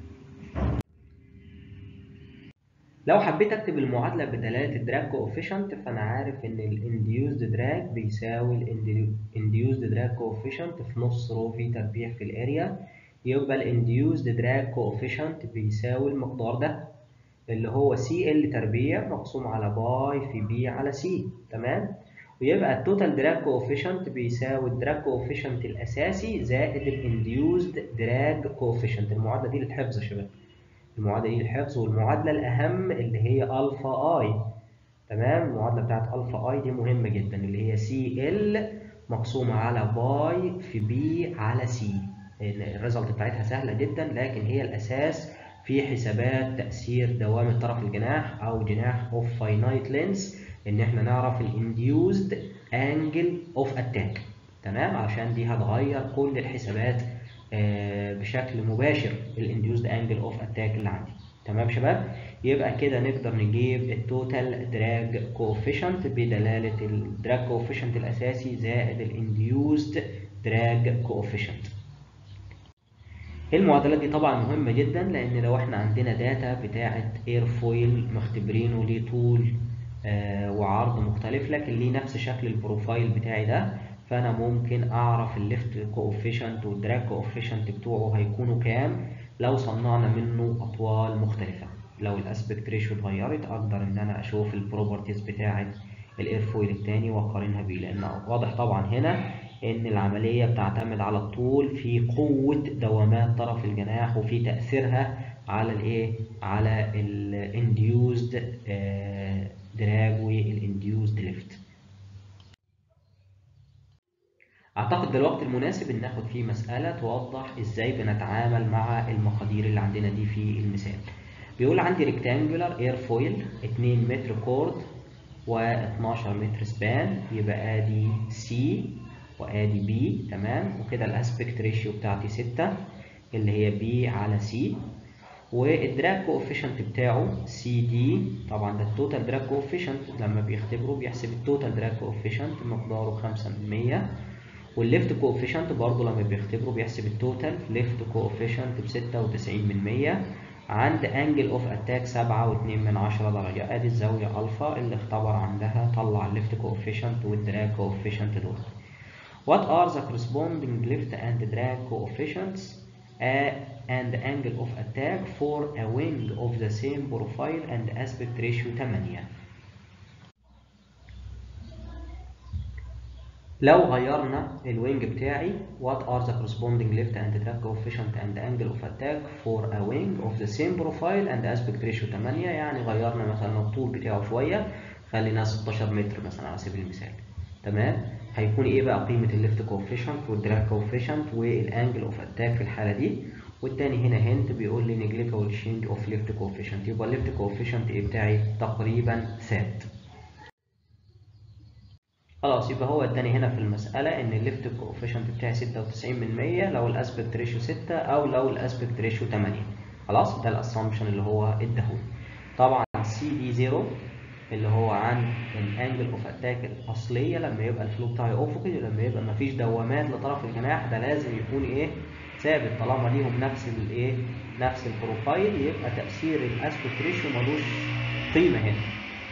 S1: لو حبيت اكتب المعادله بدلاله الدراج كوفيشنت فانا عارف ان الانديوزد دراج بيساوي الانديوزد دراج كوفيشنت في نص رو في تربيع في الاريا يبقى الانديوزد دراج كوفيشنت بيساوي المقدار ده اللي هو سي ال تربيع مقسوم على باي في بي على سي تمام ويبقى التوتال دراج كوفيشنت بيساوي الدراج كوفيشنت الاساسي زائد الانديوزد دراج كوفيشنت المعادله دي للحفظ يا شباب المعادله دي للحفظ والمعادله الاهم اللي هي الفا اي تمام المعادله بتاعت الفا اي دي مهمه جدا اللي هي سي ال مقسومه على باي في بي على سي الريزلت بتاعتها سهله جدا لكن هي الاساس في حسابات تاثير دوام الطرف الجناح او جناح اوف فاينايت لينس ان احنا نعرف الانديوزد انجل اوف اتاك تمام عشان دي هتغير كل الحسابات بشكل مباشر الانديوزد انجل اوف اتاك اللي عندي تمام شباب يبقى كده نقدر نجيب التوتال دراج كوفيشنت بدلاله الدراج كوفيشنت الاساسي زائد الانديوزد دراج كوفيشنت المعادلات دي طبعا مهمه جدا لان لو احنا عندنا داتا بتاعه اير فويل مختبرينه ليه طول آه وعرض مختلف لكن ليه نفس شكل البروفايل بتاعي ده فانا ممكن اعرف الليفت كوفيشنت والدراج كوفيشنت بتوعه هيكونوا كام لو صنعنا منه اطوال مختلفه لو الاسبكت ريشيو اتغيرت اقدر ان انا اشوف البروبرتيز بتاعه الايرفويل التاني واقارنها بيه لان واضح طبعا هنا ان العمليه بتعتمد على الطول في قوه دوامات طرف الجناح وفي تاثيرها على الايه على الانديوزد دراج والانديوزد ليفت اعتقد ده الوقت المناسب ان ناخد فيه مساله توضح ازاي بنتعامل مع المقادير اللي عندنا دي في المثال بيقول عندي ريكتانجولار اير فويل 2 متر كورد و12 متر سبان يبقى ادي سي وادي بي تمام وكده الاسبكت ريشيو بتاعتي 6 اللي هي بي على سي والدراج كوفيشنت بتاعه سي دي طبعا ده التوتال دراج كوفيشنت لما بيختبروا بيحسب التوتال دراج كوفيشنت مقداره 5% والليفت كوفيشنت برضه لما بيختبروا بيحسب التوتال ليفت كوفيشنت ب 96% عند انجل اوف اتاك 7.2 من 10 درجة ادي الزاوية الفا اللي اختبر عندها طلع الليفت كوفيشنت والدراج كوفيشنت دول What are the corresponding lift and drag coefficients uh, and angle of attack for a wing of the same profile and aspect ratio 8 لو غيرنا الوينج بتاعي what are the corresponding lift and drag coefficient and angle of attack for a wing of the same profile and aspect ratio 8 يعني غيرنا مثلا الطول بتاعه شوية خلينا 16 متر مثلا على سبيل المثال تمام هيكون ايه بقى قيمة الليفت كوفيشنت والدراج كوفيشنت والانجل اوف اتاك في الحالة دي والتاني هنا هنت بيقول لي negligible change of lift coefficient يبقى الليفت كوفيشنت ايه بتاعي تقريبا ثابت خلاص يبقى هو اداني هنا في المسألة ان الليفت كوفيشنت بتاعي 96% لو الاسبكت ريشيو 6 او لو الاسبكت ريشيو 8 خلاص ده الاسامبشن اللي هو اداهولي طبعا سي دي 0 اللي هو عن الانجل اوف اتاك الاصليه لما يبقى الفلو بتاعي افقي ولما يبقى مفيش دوامات لطرف الجناح ده لازم يكون ايه ثابت طالما ليهم نفس الايه نفس البروفايل يبقى تاثير الاسبكت ريشيو ملوش قيمه هنا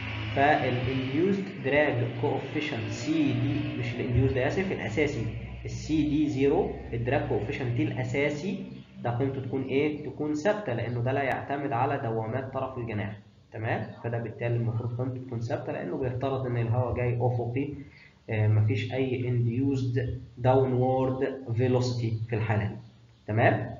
S1: فالانديوزد دراج كوفيشنت سي دي مش الانديوزد اسف الاساسي السي دي 0 الدراج كوفيشنت دي الاساسي ده قيمته تكون ايه تكون ثابته لانه ده لا يعتمد على دوامات طرف الجناح تمام فده بالتالي المفروض قيمته تكون ثابته لانه بيفترض ان الهواء جاي افقي آه مفيش اي induced downward velocity في الحاله دي تمام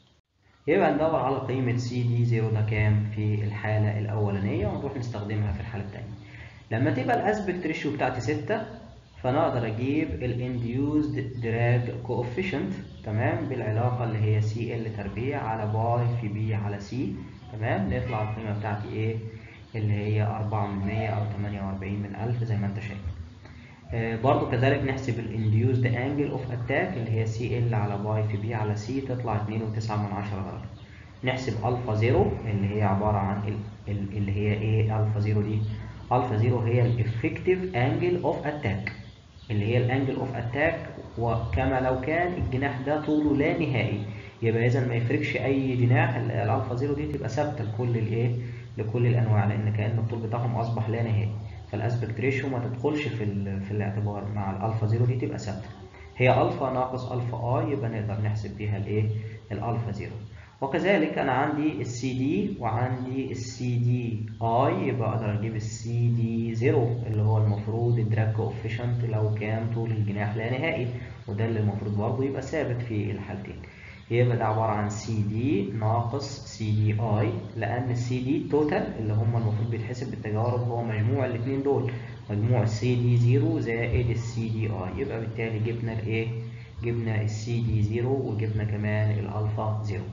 S1: يبقى ندور على قيمه سي دي 0 ده كام في الحاله الاولانيه ونروح نستخدمها في الحاله الثانيه لما تبقى الاسبكت ريشيو بتاعتي 6 فانا اقدر اجيب الانديوزد دراج كوفيشنت تمام بالعلاقه اللي هي سي ال تربيع على باي في بي على سي تمام نطلع القيمة بتاعتي ايه اللي هي 4 من 100 او 48 من 1000 زي ما انت شايف آه برضو كذلك نحسب الانديوزد انجل اوف اتاك اللي هي سي ال على باي في بي على سي تطلع 2.9 من 10 درجة نحسب الفا زيرو اللي هي عبارة عن ال ال اللي هي ايه الفا زيرو دي الفا زيرو هي الافكتيف انجل اوف اتاك اللي هي الانجل اوف اتاك وكما لو كان الجناح ده طوله لا نهائي يبقى اذا ما يفرقش اي جناح الالفا زيرو دي تبقى ثابته لكل الايه لكل الانواع لان كان الطول بتاعهم اصبح لا نهائي فالاسبكت ريشيو ما تدخلش في في الاعتبار مع الالفا زيرو دي تبقى ثابته هي الفا ناقص الفا اي يبقى نقدر نحسب بيها الايه الالفا زيرو وكذلك انا عندي السي دي وعندي السي دي اي يبقى اقدر اجيب السي دي زيرو اللي هو المفروض الدراج كوفيشنت لو كان طول الجناح لا نهائي وده اللي المفروض برضه يبقى ثابت في الحالتين يبقى ده عبارة عن سي دي ناقص سي دي اي لأن السي دي توتال اللي هم المفروض بيتحسب بالتجارب هو مجموع الاثنين دول مجموع السي دي زيرو زائد السي دي اي يبقى بالتالي جبنا الايه؟ جبنا السي دي زيرو وجبنا كمان الالفا زيرو.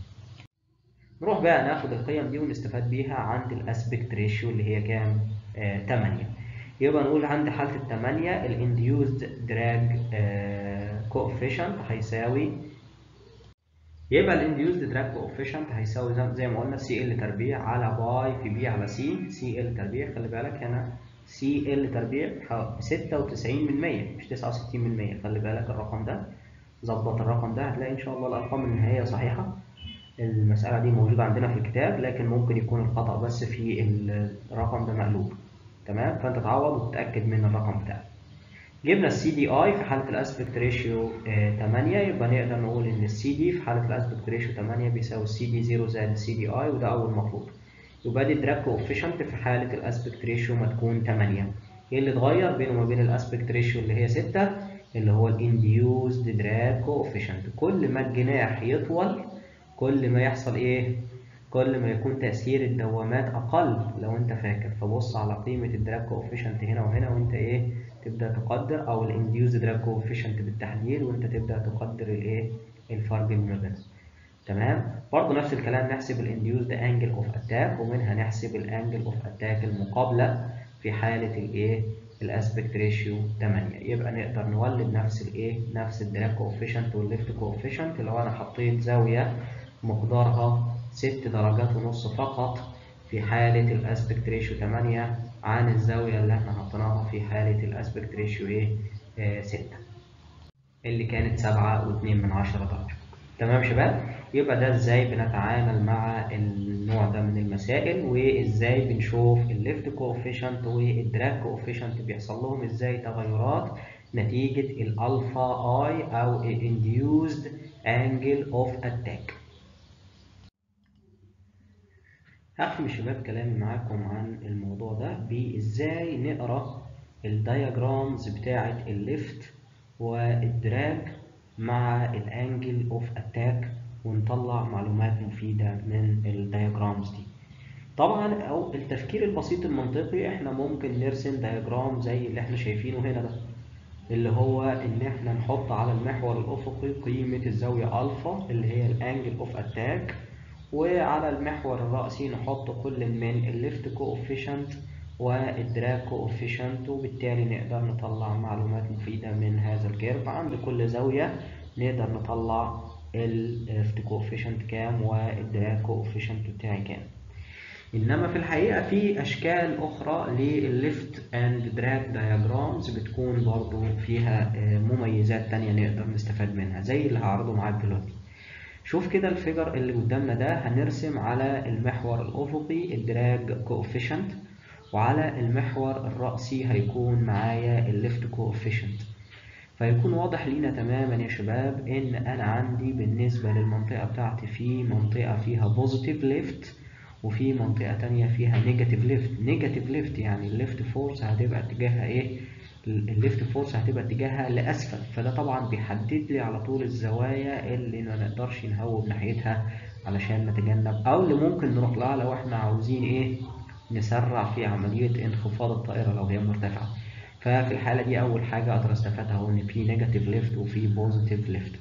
S1: نروح بقى ناخد القيم دي ونستفاد بيها عند الاسبكت ريشيو اللي هي كام؟ آه 8 يبقى نقول عند حالة ال 8 الانديوزد دراج كوفيشنت هيساوي يبقى الانديوزد دراج كوفيشنت هيساوي زي ما قلنا سي ال تربيع على باي في بي على سي سي ال تربيع خلي بالك هنا سي ال تربيع 96 من 100 مش 69 من 100 خلي بالك الرقم ده ظبط الرقم ده هتلاقي ان شاء الله الارقام النهائيه صحيحه المساله دي موجوده عندنا في الكتاب لكن ممكن يكون الخطا بس في الرقم ده مقلوب تمام فانت تعوض وتتاكد من الرقم بتاعك جبنا السي دي اي في حاله الاسبكت ريشيو 8 يبقى نقدر نقول ان السي دي في حاله الاسبكت ريشيو 8 بيساوي السي دي 0 زائد السي دي اي وده اول مطلوب يبقى دي الدراج كوفيشنت في حاله الاسبكت ريشيو ما تكون 8 ايه اللي اتغير بينه وما بين الاسبكت ريشيو اللي هي 6 اللي هو الانديوزد دراج كوفيشنت كل ما الجناح يطول كل ما يحصل ايه كل ما يكون تأثير الدوامات أقل لو أنت فاكر فبص على قيمة الدراج كوفيشنت هنا وهنا وأنت إيه تبدأ تقدر أو الانديوز دراج كوفيشنت بالتحديد وأنت تبدأ تقدر الإيه الفرق اللي ما بينهم تمام برضه نفس الكلام نحسب الانديوزد انجل اوف اتاك ومنها نحسب الانجل اوف اتاك المقابله في حاله الايه الاسبكت ريشيو 8 يبقى نقدر نولد نفس الايه نفس الدراج كوفيشنت والليفت كوفيشنت لو انا حطيت زاويه مقدارها ست درجات ونص فقط في حالة الاسبكت ريشيو 8 عن الزاوية اللي احنا حطيناها في حالة الاسبكت ريشيو ايه آه 6 اللي كانت سبعة واتنين من عشرة درجة تمام شباب يبقى ده ازاي بنتعامل مع النوع ده من المسائل وازاي بنشوف الليفت كوفيشنت والدراج كوفيشنت بيحصل لهم ازاي تغيرات نتيجة الالفا اي او induced angle of attack هختم شباب كلامي معاكم عن الموضوع ده بازاي نقرا الدياجرامز بتاعة الليفت والدراج مع الانجل اوف اتاك ونطلع معلومات مفيدة من الدياجرامز دي طبعا او التفكير البسيط المنطقي احنا ممكن نرسم دياجرام زي اللي احنا شايفينه هنا ده اللي هو ان احنا نحط على المحور الافقي قيمة الزاوية الفا اللي هي الانجل اوف اتاك وعلى المحور الرأسي نحط كل من الليفت كوفيشنت والدراج كوفيشنت وبالتالي نقدر نطلع معلومات مفيدة من هذا الكيرف عند كل زاوية نقدر نطلع الليفت كوفيشنت كام والدراج كوفيشنت بتاعي كام انما في الحقيقه في اشكال اخرى للليفت اند دراج دايجرامز بتكون برضو فيها مميزات تانية نقدر نستفاد منها زي اللي هعرضه معاك دلوقتي شوف كده الفيجر اللي قدامنا ده هنرسم على المحور الافقي الدراج كوفيشنت وعلى المحور الرأسي هيكون معايا الليفت كوفيشنت فيكون واضح لينا تماما يا شباب ان انا عندي بالنسبة للمنطقة بتاعتي في منطقة فيها بوزيتيف ليفت وفي منطقة تانية فيها نيجاتيف ليفت نيجاتيف ليفت يعني الليفت فورس هتبقى اتجاهها ايه الليفت فورس هتبقى اتجاهها لأسفل فده طبعا بيحدد لي على طول الزوايا اللي ما نقدرش نهوب ناحيتها علشان نتجنب او اللي ممكن نروح لها لو احنا عاوزين ايه نسرع في عملية انخفاض الطائرة لو هي مرتفعة ففي الحالة دي أول حاجة أقدر أستفادها هو إن في نيجاتيف ليفت وفي بوزيتيف ليفت.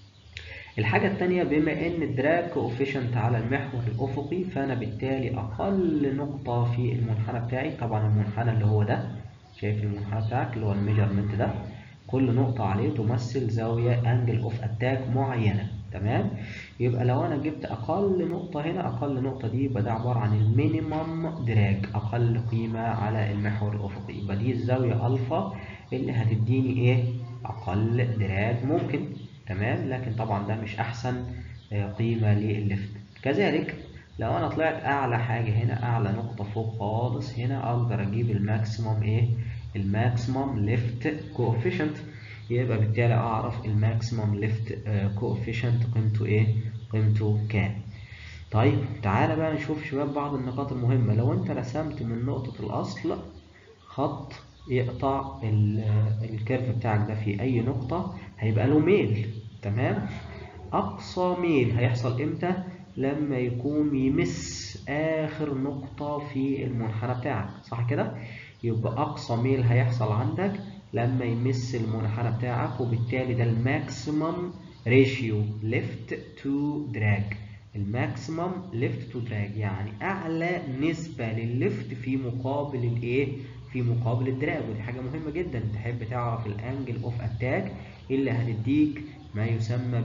S1: الحاجة التانية بما إن الدراج كوفيشنت على المحور الأفقي فأنا بالتالي أقل نقطة في المنحنى بتاعي طبعا المنحنى اللي هو ده شايف المنحنى بتاعك اللي هو الميجرمنت ده كل نقطة عليه تمثل زاوية أنجل أوف أتاك معينة تمام يبقى لو أنا جبت أقل نقطة هنا أقل نقطة دي يبقى ده عبارة عن المينيمم دراج أقل قيمة على المحور الأفقي يبقى دي الزاوية ألفا اللي هتديني إيه أقل دراج ممكن تمام لكن طبعا ده مش أحسن قيمة للليفت كذلك لو أنا طلعت أعلى حاجة هنا أعلى نقطة فوق خالص هنا أقدر أجيب الماكسيموم إيه الماكسيموم ليفت كوفيشنت يبقى بالتالي اعرف الماكسيمم ليفت كوفيشنت قيمته ايه قيمته كام طيب تعالى بقى نشوف شباب بعض النقاط المهمه لو انت رسمت من نقطه الاصل خط يقطع الكيرف بتاعك ده في اي نقطه هيبقى له ميل تمام اقصى ميل هيحصل امتى لما يكون يمس اخر نقطه في المنحنى بتاعك صح كده يبقى اقصى ميل هيحصل عندك لما يمس المنحنى بتاعك وبالتالي ده الماكسيمم ريشيو ليفت تو دراج الماكسيمم ليفت تو دراج يعني اعلى نسبه للليفت في مقابل الايه في مقابل الدراج ودي حاجه مهمه جدا تحب تعرف الانجل اوف اتاك اللي هتديك ما يسمى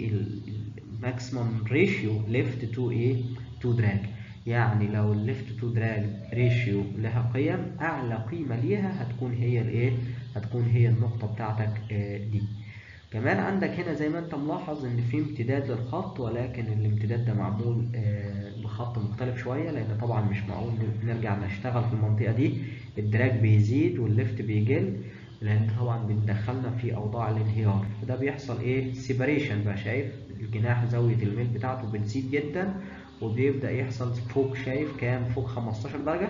S1: بالماكسيمم ريشيو ليفت تو ايه تو دراج يعني لو الليفت تو دراج ريشيو لها قيم اعلى قيمه ليها هتكون هي الايه هتكون هي النقطه بتاعتك دي كمان عندك هنا زي ما انت ملاحظ ان في امتداد للخط ولكن الامتداد ده معمول بخط مختلف شويه لان طبعا مش معقول نرجع نشتغل في المنطقه دي الدراج بيزيد والليفت بيقل لان طبعا بتدخلنا في اوضاع الانهيار فده بيحصل ايه سيبريشن بقى شايف الجناح زاويه الميل بتاعته بتزيد جدا وبيبدأ يحصل فوق شايف كام فوق 15 درجة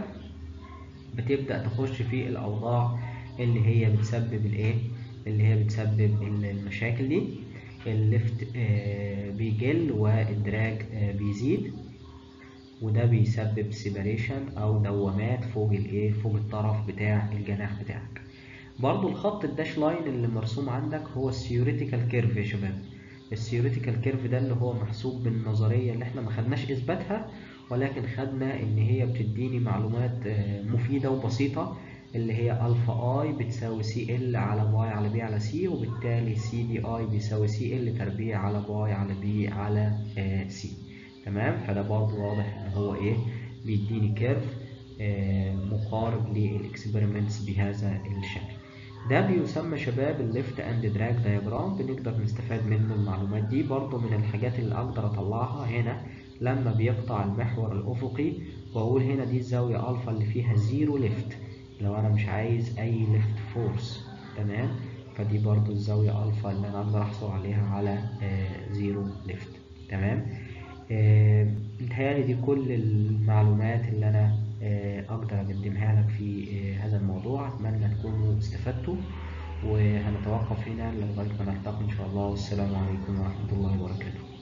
S1: بتبدأ تخش في الأوضاع اللي هي بتسبب الإيه اللي هي بتسبب المشاكل دي الليفت بيقل والدراج بيزيد وده بيسبب سيبريشن أو دوامات فوق الإيه فوق الطرف بتاع الجناح بتاعك برضو الخط الداش لاين اللي مرسوم عندك هو الثيوريتيكال كيرف يا شباب الثيوريتيكال كيرف ده اللي هو محسوب بالنظريه اللي احنا ما خدناش اثباتها ولكن خدنا ان هي بتديني معلومات مفيده وبسيطه اللي هي الفا اي بتساوي سي ال على باي على بي على سي وبالتالي سي دي اي بيساوي سي ال تربيع على باي على بي على سي تمام فده برضه واضح ان هو ايه بيديني كيرف آه مقارب للاكسبيرمنتس بهذا الشكل ده بيسمى شباب الليفت اند دراج دايجرام بنقدر نستفاد منه المعلومات دي برضه من الحاجات اللي اقدر اطلعها هنا لما بيقطع المحور الافقي واقول هنا دي الزاويه الفا اللي فيها زيرو ليفت لو انا مش عايز اي ليفت فورس تمام فدي برضو الزاوية ألفا اللي أنا أقدر أحصل عليها على زيرو ليفت تمام متهيألي دي كل المعلومات اللي أنا أقدر أقدمها لك في هذا الموضوع أتمنى تكونوا استفدتوا وهنتوقف هنا لغاية ما نلتقي إن شاء الله والسلام عليكم ورحمة الله وبركاته